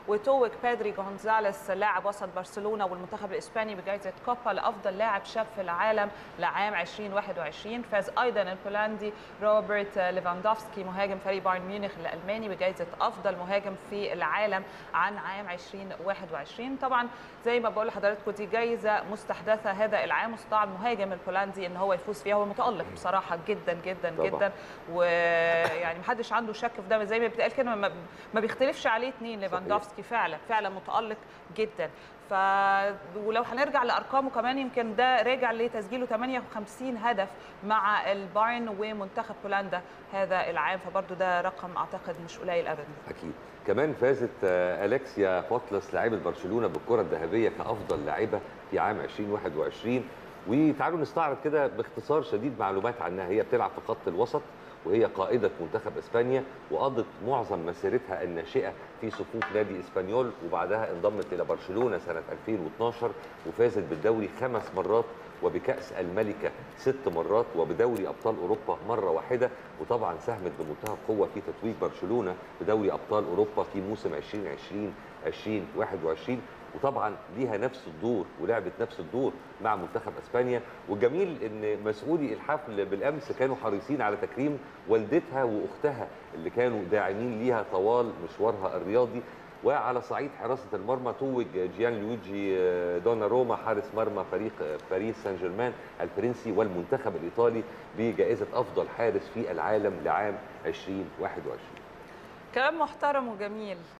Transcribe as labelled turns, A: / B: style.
A: وتوج بيدري جونزاليس لاعب وسط برشلونه والمنتخب الاسباني بجائزه كوبا لافضل لاعب شاب في العالم لعام 2021 فاز ايضا البولندي روبرت ليفاندوفسكي مهاجم فريق بايرن ميونخ الالماني بجائزه افضل مهاجم في العالم عن عام 2021 طبعا زي ما بقول لحضراتكم دي جائزه مستحدثه هذا العام واستطاع المهاجم البولندي ان هو يفوز فيها هو متالق بصراحه جدا جدا
B: طبعاً.
A: جدا ويعني محدش عنده شك في ده زي ما بيتقال كده ما- ما بيختلفش عليه اثنين ليفاندوفسكي فعلا فعلا متالق جدا ف ولو هنرجع لارقامه كمان يمكن ده راجع لتسجيله 58 هدف مع البايرن ومنتخب بولندا هذا العام فبرضه ده رقم اعتقد مش قليل ابدا
B: اكيد كمان فازت آه، الكسيا بوتلس لاعبه برشلونه بالكره الذهبيه كافضل لاعبه في عام 2021 وتعالوا نستعرض كده باختصار شديد معلومات عنها هي بتلعب في خط الوسط وهي قائده منتخب اسبانيا وقضت معظم مسيرتها الناشئه في صفوف نادي اسبانيول وبعدها انضمت الى برشلونه سنه 2012 وفازت بالدوري خمس مرات وبكأس الملكة ست مرات وبدوري أبطال أوروبا مرة واحدة وطبعا ساهمت بمنتهى القوة في تتويج برشلونة بدوري أبطال أوروبا في موسم 2020 2021 وطبعا ليها نفس الدور ولعبت نفس الدور مع منتخب اسبانيا والجميل ان مسؤولي الحفل بالامس كانوا حريصين على تكريم والدتها واختها اللي كانوا داعمين ليها طوال مشوارها الرياضي وعلى صعيد حراسه المرمى توج جيان لويجي دوناروما حارس مرمى فريق باريس سان جيرمان الفرنسي والمنتخب الايطالي بجائزه افضل حارس في العالم لعام 2021
A: كلام محترم وجميل